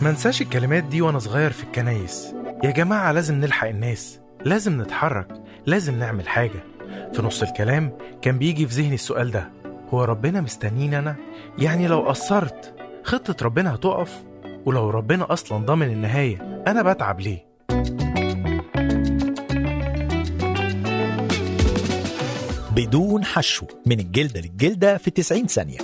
ما انساش الكلمات دي وانا صغير في الكنايس يا جماعة لازم نلحق الناس لازم نتحرك لازم نعمل حاجة في نص الكلام كان بيجي في ذهني السؤال ده هو ربنا مستنيني أنا؟ يعني لو قصرت خطة ربنا هتقف ولو ربنا أصلا ضامن النهاية أنا بتعب ليه؟ بدون حشو من الجلدة للجلدة في 90 ثانية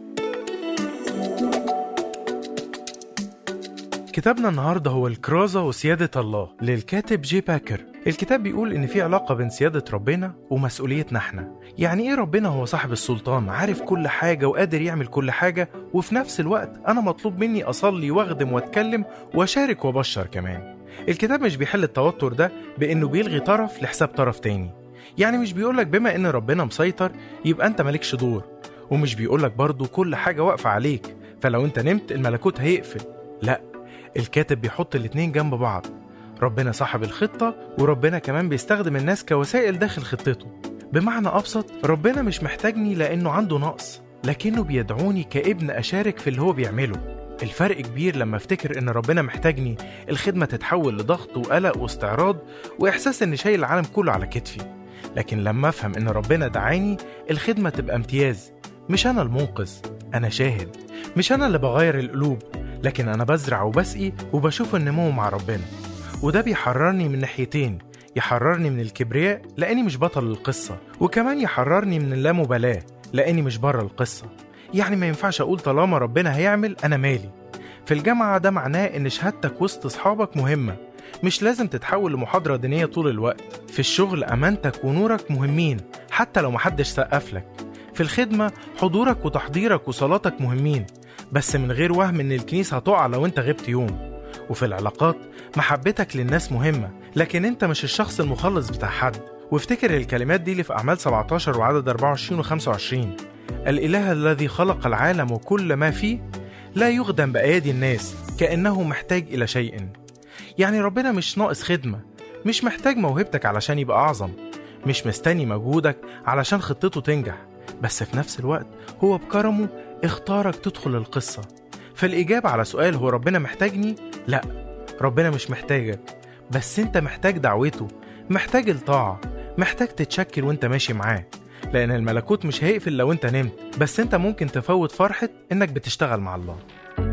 كتابنا النهاردة هو الكرازة وسيادة الله للكاتب جي باكر الكتاب بيقول إن في علاقة بين سيادة ربنا ومسؤوليتنا احنا يعني إيه ربنا هو صاحب السلطان عارف كل حاجة وقادر يعمل كل حاجة وفي نفس الوقت أنا مطلوب مني أصلي وأخدم وأتكلم وأشارك وأبشر كمان الكتاب مش بيحل التوتر ده بإنه بيلغي طرف لحساب طرف تاني يعني مش بيقولك بما إن ربنا مسيطر يبقى أنت مالكش دور ومش بيقولك برضو كل حاجة واقفة عليك فلو أنت نمت الملكوت هيقفل لأ الكاتب بيحط الاتنين جنب بعض ربنا صاحب الخطة وربنا كمان بيستخدم الناس كوسائل داخل خطته بمعنى أبسط ربنا مش محتاجني لأنه عنده نقص لكنه بيدعوني كابن أشارك في اللي هو بيعمله الفرق كبير لما افتكر ان ربنا محتاجني الخدمة تتحول لضغط وقلق واستعراض واحساس ان شايل العالم كله على كتفي لكن لما افهم ان ربنا دعاني الخدمة تبقى امتياز مش انا المنقذ انا شاهد مش انا اللي بغير القلوب لكن انا بزرع وبسقي وبشوف النمو مع ربنا وده بيحررني من ناحيتين يحررني من الكبرياء لاني مش بطل القصة وكمان يحررني من اللامبالاة لاني مش بره القصة يعني ما ينفعش اقول طالما ربنا هيعمل انا مالي في الجامعة ده معناه ان شهادتك وسط اصحابك مهمة مش لازم تتحول لمحاضرة دينية طول الوقت في الشغل امانتك ونورك مهمين حتى لو محدش سقف لك في الخدمة حضورك وتحضيرك وصلاتك مهمين بس من غير وهم ان الكنيسة هتقع لو انت غبت يوم وفي العلاقات محبتك للناس مهمة لكن انت مش الشخص المخلص بتاع حد وافتكر الكلمات دي اللي في أعمال 17 وعدد 24 و 25 الإله الذي خلق العالم وكل ما فيه لا يخدم بأيادي الناس كأنه محتاج إلى شيء يعني ربنا مش ناقص خدمة مش محتاج موهبتك علشان يبقى أعظم مش مستني مجهودك علشان خطته تنجح بس في نفس الوقت هو بكرمه اختارك تدخل القصة فالإجابة على سؤال هو ربنا محتاجني؟ لا ربنا مش محتاجك بس انت محتاج دعوته محتاج الطاعة محتاج تتشكل وانت ماشي معاه لأن الملكوت مش هيقفل لو انت نمت بس انت ممكن تفوت فرحة انك بتشتغل مع الله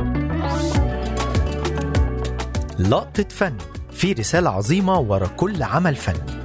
لقطة فن في رسالة عظيمة ورا كل عمل فني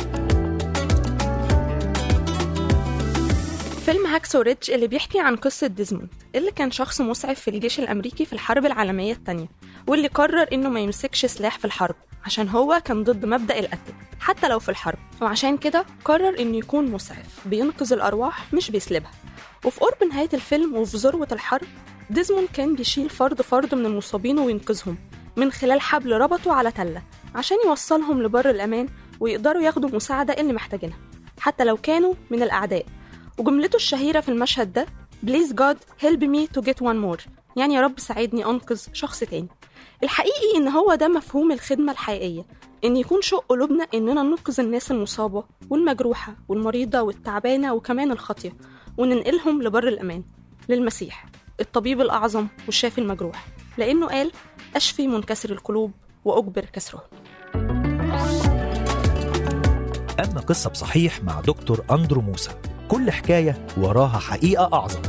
فيلم هاكسو ريدج اللي بيحكي عن قصة ديزموند اللي كان شخص مسعف في الجيش الأمريكي في الحرب العالمية التانية واللي قرر إنه ما يمسكش سلاح في الحرب عشان هو كان ضد مبدأ القتل حتى لو في الحرب وعشان كده قرر إنه يكون مسعف بينقذ الأرواح مش بيسلبها وفي قرب نهاية الفيلم وفي ذروة الحرب ديزموند كان بيشيل فرد فرد من المصابين وينقذهم من خلال حبل ربطه على تلة عشان يوصلهم لبر الأمان ويقدروا ياخدوا مساعدة اللي محتاجينها حتى لو كانوا من الأعداء وجملته الشهيرة في المشهد ده Please God help me to get one more يعني يا رب ساعدني أنقذ شخص تاني الحقيقي إن هو ده مفهوم الخدمة الحقيقية إن يكون شوق قلوبنا إننا ننقذ الناس المصابة والمجروحة والمريضة والتعبانة وكمان الخاطية وننقلهم لبر الأمان للمسيح الطبيب الأعظم والشافي المجروح لأنه قال أشفي منكسر القلوب وأجبر كسرهم أما قصة بصحيح مع دكتور أندرو موسى كل حكاية وراها حقيقة أعظم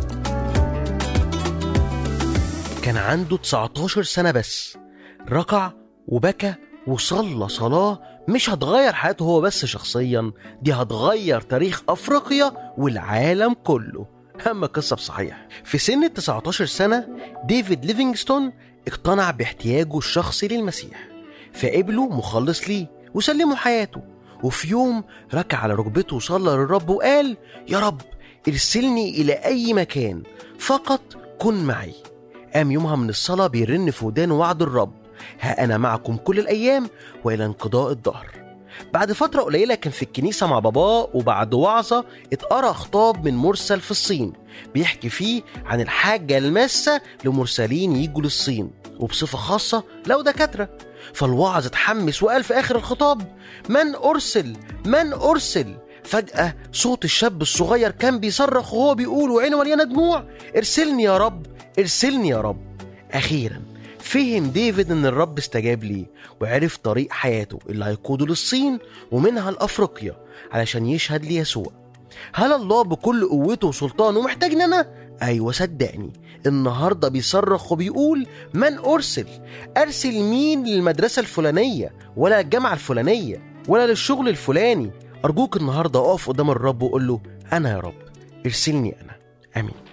كان عنده 19 سنة بس ركع وبكى وصلى صلاة مش هتغير حياته هو بس شخصيا دي هتغير تاريخ أفريقيا والعالم كله أما قصة بصحيح في سن ال 19 سنة ديفيد ليفينغستون اقتنع باحتياجه الشخصي للمسيح فقبله مخلص ليه وسلمه حياته وفي يوم ركع على ركبته وصلى للرب وقال يا رب ارسلني إلى أي مكان فقط كن معي قام يومها من الصلاة بيرن في ودانه وعد الرب ها أنا معكم كل الأيام وإلى انقضاء الدهر بعد فترة قليلة كان في الكنيسة مع باباه وبعد وعظة اتقرأ خطاب من مرسل في الصين بيحكي فيه عن الحاجة الماسة لمرسلين يجوا للصين وبصفة خاصة لو دكاترة فالواعظ اتحمس وقال في آخر الخطاب من أرسل من أرسل فجأة صوت الشاب الصغير كان بيصرخ وهو بيقول وعينه مليانة دموع ارسلني يا رب ارسلني يا رب أخيرا فهم ديفيد ان الرب استجاب ليه وعرف طريق حياته اللي هيقوده للصين ومنها لافريقيا علشان يشهد ليسوع هل الله بكل قوته وسلطانه محتاجني انا ايوه صدقني النهارده بيصرخ وبيقول من ارسل ارسل مين للمدرسه الفلانيه ولا الجامعه الفلانيه ولا للشغل الفلاني ارجوك النهارده اقف قدام الرب وقول له انا يا رب ارسلني انا امين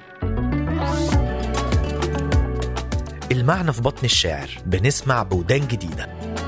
المعنى في بطن الشاعر بنسمع بودان جديدة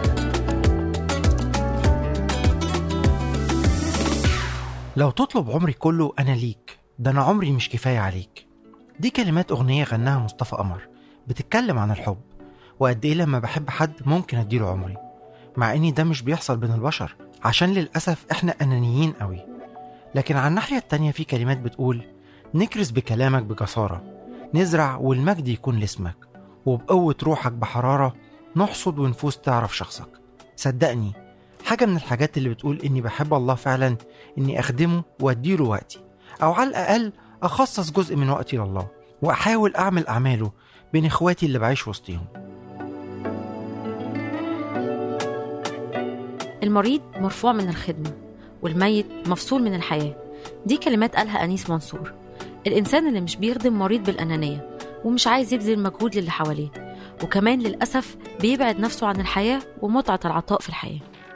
لو تطلب عمري كله أنا ليك ده أنا عمري مش كفاية عليك دي كلمات أغنية غناها مصطفى قمر بتتكلم عن الحب وقد إيه لما بحب حد ممكن أديله عمري مع إني ده مش بيحصل بين البشر عشان للأسف إحنا أنانيين قوي لكن على الناحية التانية في كلمات بتقول نكرس بكلامك بجسارة نزرع والمجد يكون لاسمك وبقوة روحك بحرارة نحصد ونفوس تعرف شخصك صدقني حاجة من الحاجات اللي بتقول إني بحب الله فعلا إني أخدمه وأديله وقتي أو على الأقل أخصص جزء من وقتي لله وأحاول أعمل أعماله بين إخواتي اللي بعيش وسطيهم المريض مرفوع من الخدمة والميت مفصول من الحياة دي كلمات قالها أنيس منصور الإنسان اللي مش بيخدم مريض بالأنانية ومش عايز يبذل مجهود للي حواليه وكمان للأسف بيبعد نفسه عن الحياة ومتعة العطاء في الحياة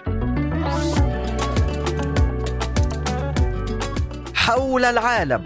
حول العالم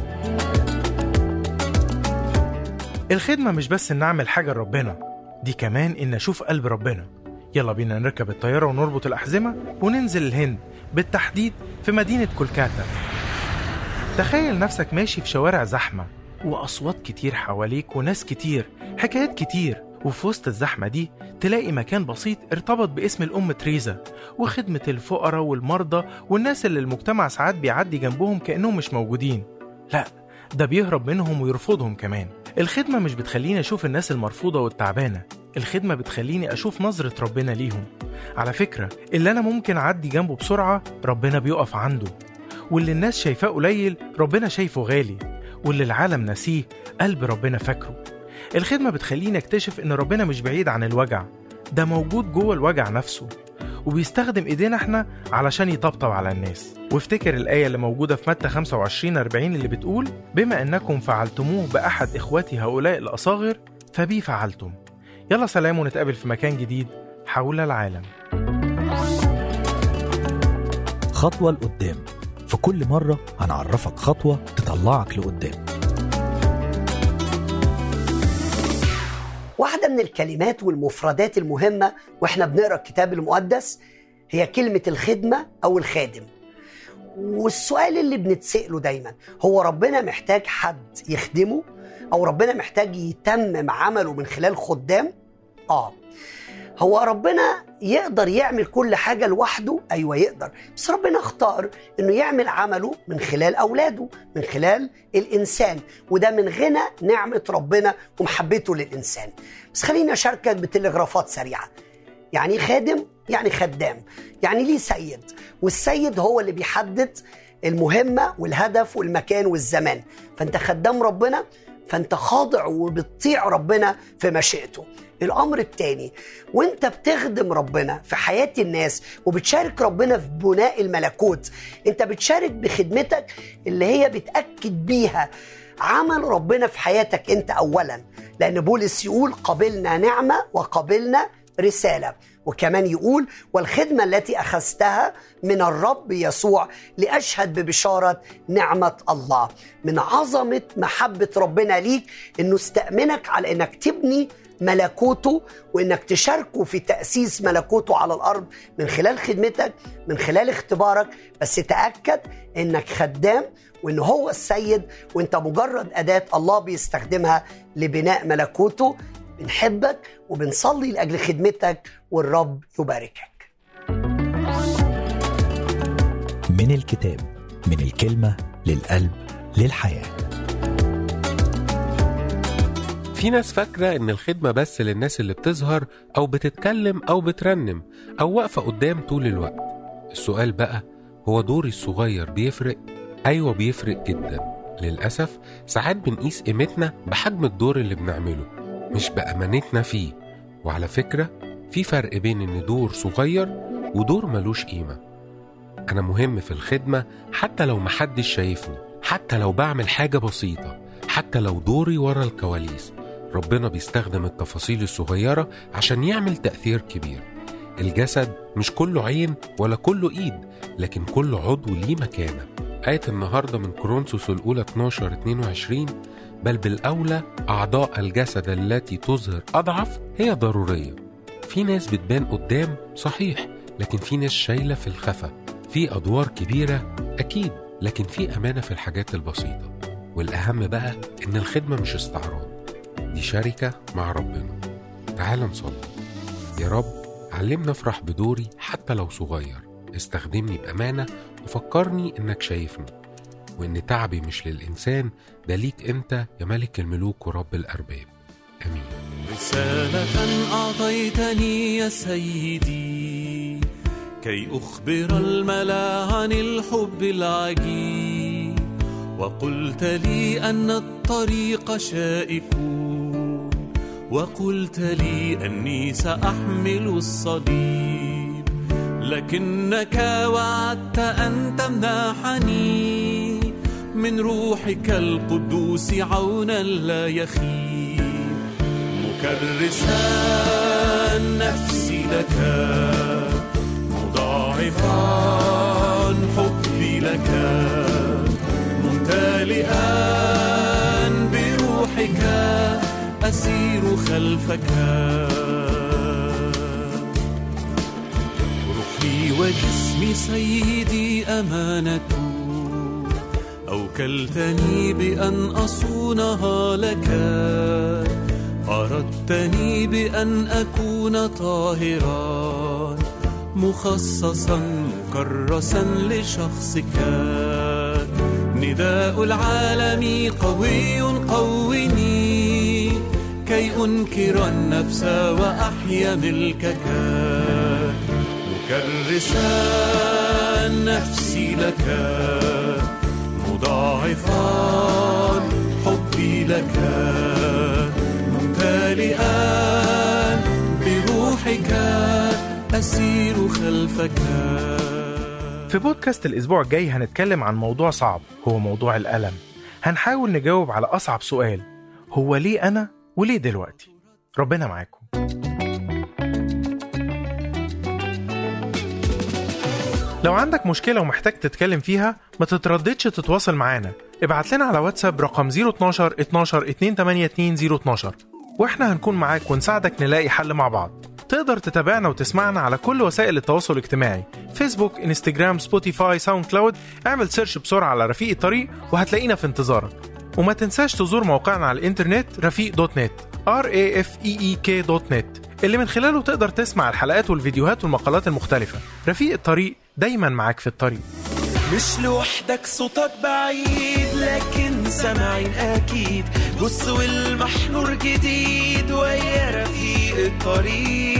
الخدمة مش بس إن أعمل حاجة لربنا دي كمان إن أشوف قلب ربنا يلا بينا نركب الطيارة ونربط الأحزمة وننزل الهند بالتحديد في مدينة كولكاتا تخيل نفسك ماشي في شوارع زحمة وأصوات كتير حواليك وناس كتير حكايات كتير وفي وسط الزحمة دي تلاقي مكان بسيط ارتبط باسم الأم تريزا وخدمة الفقراء والمرضى والناس اللي المجتمع ساعات بيعدي جنبهم كأنهم مش موجودين لا ده بيهرب منهم ويرفضهم كمان الخدمة مش بتخليني أشوف الناس المرفوضة والتعبانة الخدمة بتخليني أشوف نظرة ربنا ليهم على فكرة اللي أنا ممكن أعدي جنبه بسرعة ربنا بيقف عنده واللي الناس شايفاه قليل ربنا شايفه غالي واللي العالم نسيه قلب ربنا فاكره الخدمة بتخليني أكتشف إن ربنا مش بعيد عن الوجع ده موجود جوه الوجع نفسه وبيستخدم ايدينا احنا علشان يطبطب على الناس وافتكر الآية اللي موجودة في متى 25 40 اللي بتقول بما أنكم فعلتموه بأحد إخوتي هؤلاء الأصاغر فبي فعلتم يلا سلام ونتقابل في مكان جديد حول العالم خطوة لقدام في كل مرة هنعرفك خطوة تطلعك لقدام واحدة من الكلمات والمفردات المهمة واحنا بنقرا الكتاب المقدس هي كلمة الخدمة أو الخادم. والسؤال اللي بنتسأله دايما هو ربنا محتاج حد يخدمه أو ربنا محتاج يتمم عمله من خلال خدام؟ آه هو ربنا يقدر يعمل كل حاجة لوحده أيوة يقدر بس ربنا اختار أنه يعمل عمله من خلال أولاده من خلال الإنسان وده من غنى نعمة ربنا ومحبته للإنسان بس خليني أشاركك بتلغرافات سريعة يعني خادم يعني خدام يعني ليه سيد والسيد هو اللي بيحدد المهمة والهدف والمكان والزمان فأنت خدام ربنا فأنت خاضع وبتطيع ربنا في مشيئته الامر الثاني وانت بتخدم ربنا في حياه الناس وبتشارك ربنا في بناء الملكوت انت بتشارك بخدمتك اللي هي بتاكد بيها عمل ربنا في حياتك انت اولا لان بولس يقول قبلنا نعمه وقبلنا رساله وكمان يقول والخدمه التي اخذتها من الرب يسوع لاشهد ببشاره نعمه الله من عظمه محبه ربنا ليك انه استامنك على انك تبني ملكوته وانك تشاركه في تاسيس ملكوته على الارض من خلال خدمتك من خلال اختبارك بس تاكد انك خدام وان هو السيد وانت مجرد اداه الله بيستخدمها لبناء ملكوته بنحبك وبنصلي لاجل خدمتك والرب يباركك من الكتاب من الكلمة للقلب للحياه في ناس فاكرة إن الخدمة بس للناس اللي بتظهر أو بتتكلم أو بترنم أو واقفة قدام طول الوقت السؤال بقى هو دوري الصغير بيفرق؟ أيوة بيفرق جدا للأسف ساعات بنقيس قيمتنا بحجم الدور اللي بنعمله مش بأمانتنا فيه وعلى فكرة في فرق بين إن دور صغير ودور ملوش قيمة أنا مهم في الخدمة حتى لو محدش شايفني حتى لو بعمل حاجة بسيطة حتى لو دوري ورا الكواليس ربنا بيستخدم التفاصيل الصغيرة عشان يعمل تأثير كبير الجسد مش كله عين ولا كله إيد لكن كل عضو ليه مكانة آية النهاردة من كورنثوس الأولى 12 22 بل بالأولى أعضاء الجسد التي تظهر أضعف هي ضرورية في ناس بتبان قدام صحيح لكن في ناس شايلة في الخفا في أدوار كبيرة أكيد لكن في أمانة في الحاجات البسيطة والأهم بقى إن الخدمة مش استعراض دي شركة مع ربنا تعال نصلي يا رب علمنا افرح بدوري حتى لو صغير استخدمني بأمانة وفكرني إنك شايفني وإن تعبي مش للإنسان ده ليك أنت يا ملك الملوك ورب الأرباب آمين رسالة أعطيتني يا سيدي كي أخبر الملا عن الحب العجيب وقلت لي أن الطريق شائك وقلت لي أني سأحمل الصليب لكنك وعدت أن تمنحني من روحك القدوس عونا لا يخيب مكرسا نفسي لك مضاعفا حبي لك ممتلئا بروحك أسير خلفك روحي وجسمي سيدي أمانة أوكلتني بأن أصونها لك أردتني بأن أكون طاهرا مخصصا مكرسا لشخصك نداء العالم قوي قوني كي أنكر النفس وأحيا ملكك مكرسا نفسي لك مضاعفا حبي لك ممتلئا بروحك أسير خلفك في بودكاست الأسبوع الجاي هنتكلم عن موضوع صعب هو موضوع الألم هنحاول نجاوب على أصعب سؤال هو ليه أنا وليه دلوقتي ربنا معاكم لو عندك مشكلة ومحتاج تتكلم فيها ما تترددش تتواصل معانا ابعت لنا على واتساب رقم 012 12 282 012 واحنا هنكون معاك ونساعدك نلاقي حل مع بعض تقدر تتابعنا وتسمعنا على كل وسائل التواصل الاجتماعي فيسبوك انستجرام سبوتيفاي ساوند كلاود اعمل سيرش بسرعة على رفيق الطريق وهتلاقينا في انتظارك وما تنساش تزور موقعنا على الانترنت رفيق دوت نت r a f e e k دوت نت اللي من خلاله تقدر تسمع الحلقات والفيديوهات والمقالات المختلفة رفيق الطريق دايما معاك في الطريق مش لوحدك صوتك بعيد لكن سامعين اكيد بص والمحنور جديد ويا رفيق الطريق